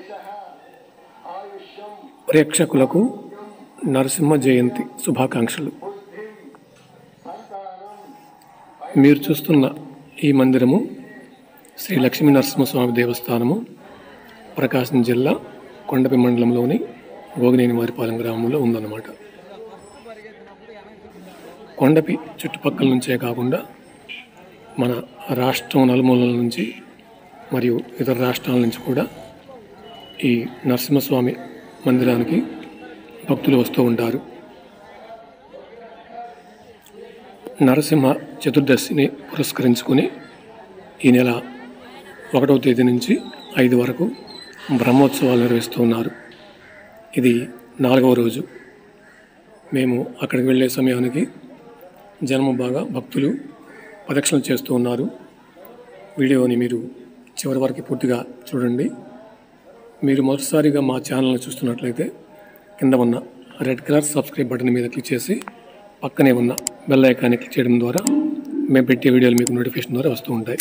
ప్రేక్షకులకు నరసింహ జయంతి శుభాకాంక్షలు మీరు చూస్తున్న ఈ మందిరము శ్రీ లక్ష్మీ నరసింహస్వామి దేవస్థానము ప్రకాశం జిల్లా కొండపి మండలంలోని గోగినేని వారిపాలెం గ్రామంలో ఉందన్నమాట కొండపి చుట్టుపక్కల నుంచే కాకుండా మన రాష్ట్రం నలుమూలల నుంచి మరియు ఇతర రాష్ట్రాల నుంచి కూడా ఈ నరసింహస్వామి మందిరానికి భక్తులు వస్తూ ఉంటారు నరసింహ చతుర్దశిని పురస్కరించుకొని ఈ నెల ఒకటవ తేదీ నుంచి ఐదు వరకు బ్రహ్మోత్సవాలు నిర్వహిస్తూ ఉన్నారు ఇది నాలుగవ రోజు మేము అక్కడికి వెళ్ళే సమయానికి జనము బాగా భక్తులు ప్రదక్షిణలు చేస్తూ ఉన్నారు వీడియోని మీరు చివరి వరకు పూర్తిగా చూడండి మీరు మొదటిసారిగా మా ఛానల్ని చూస్తున్నట్లయితే కింద ఉన్న రెడ్ కలర్ సబ్స్క్రైబ్ బటన్ మీద క్లిక్ చేసి పక్కనే ఉన్న బెల్ ఐకాన్ని క్లిక్ చేయడం ద్వారా మేము పెట్టే వీడియోలు మీకు నోటిఫికేషన్ ద్వారా వస్తూ ఉంటాయి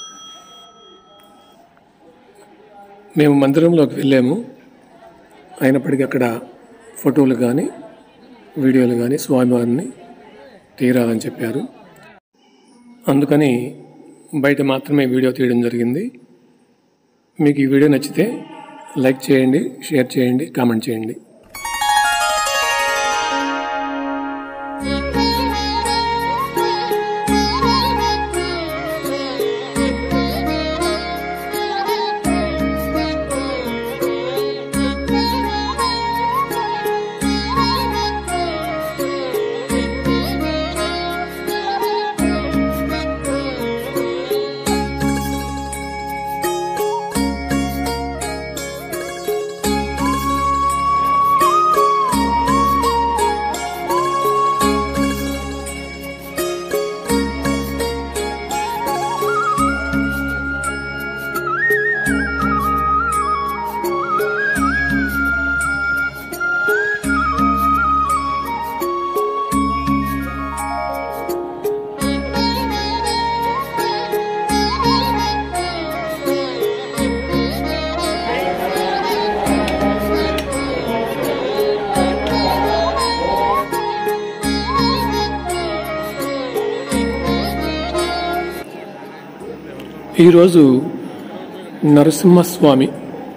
మేము మందిరంలోకి వెళ్ళాము అయినప్పటికీ అక్కడ ఫోటోలు కానీ వీడియోలు కానీ స్వామివారిని తీరాలని చెప్పారు అందుకని బయట మాత్రమే వీడియో తీయడం జరిగింది మీకు ఈ వీడియో నచ్చితే లైక్ చేయండి షేర్ చేయండి కామెంట్ చేయండి ఈరోజు నరసింహస్వామి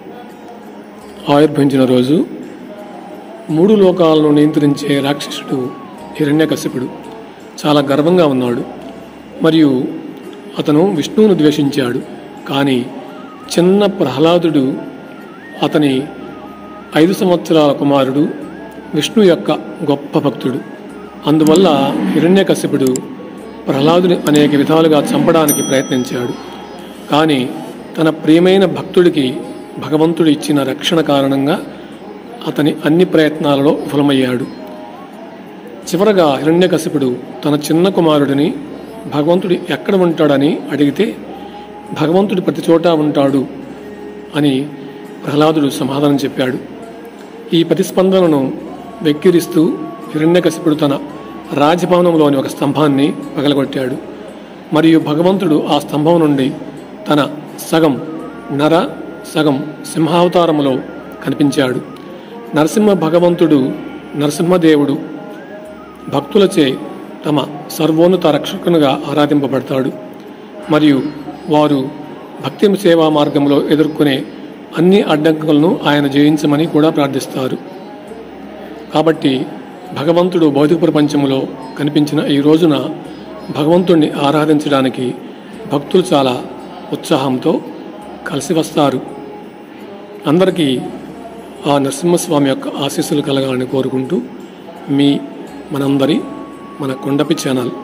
ఆవిర్భవించిన రోజు మూడు లోకాలను నియంత్రించే రాక్షసుడు హిరణ్యకశిపుడు చాలా గర్వంగా ఉన్నాడు మరియు అతను విష్ణువును ద్వేషించాడు కానీ చిన్న ప్రహ్లాదుడు అతని ఐదు సంవత్సరాల కుమారుడు విష్ణు యొక్క గొప్ప భక్తుడు అందువల్ల హిరణ్యకశిపుడు ప్రహ్లాదుని అనేక విధాలుగా చంపడానికి ప్రయత్నించాడు కానీ తన ప్రియమైన భక్తుడికి భగవంతుడు ఇచ్చిన రక్షణ కారణంగా అతని అన్ని ప్రయత్నాలలో విఫలమయ్యాడు చివరగా హిరణ్యకశిపుడు తన చిన్న కుమారుడిని భగవంతుడు ఎక్కడ ఉంటాడని అడిగితే భగవంతుడు ప్రతి చోట ఉంటాడు అని ప్రహ్లాదుడు సమాధానం చెప్పాడు ఈ ప్రతిస్పందనను వెక్కిరిస్తూ హిరణ్యకశిపుడు తన రాజభవనంలోని ఒక స్తంభాన్ని పగలగొట్టాడు మరియు భగవంతుడు ఆ స్తంభం నుండి తన సగం నర సగం సింహావతారములో కనిపించాడు నరసింహ భగవంతుడు నరసింహదేవుడు భక్తులచే తమ సర్వోన్నత రక్షకునిగా ఆరాధింపబడతాడు మరియు వారు భక్తి సేవా మార్గంలో ఎదుర్కొనే అన్ని అడ్డంకులను ఆయన జయించమని కూడా ప్రార్థిస్తారు కాబట్టి భగవంతుడు భౌతిక ప్రపంచంలో కనిపించిన ఈ రోజున భగవంతుణ్ణి ఆరాధించడానికి భక్తులు చాలా ఉత్సాహంతో కలిసి వస్తారు అందరికీ ఆ నరసింహస్వామి యొక్క ఆశీస్సులు కలగాలని కోరుకుంటూ మీ మనందరి మన కొండపి ఛానల్